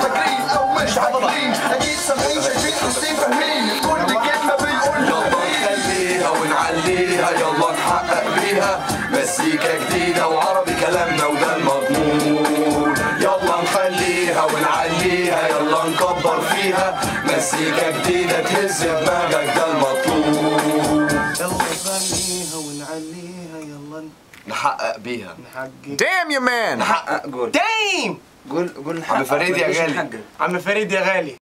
فاكرين او مش فاكرين اكيد سامعين شايفين حاسين فاهمين كل كلمه بنقول يلا نخليها ونعليها يلا نحقق بيها مزيكا جديدة وعربي كلامنا وده المضمون يلا نخليها ونعليها يلا نكبر فيها مزيكا جديدة تهز دماغك ده المطلوب يلا نغنيها ونعليها يلا نحقق بيها نحقق Damn you man! نحقق جول دايم قول قول عم فريد يا مفيش غالي. نحقق. عم فريد يا غالي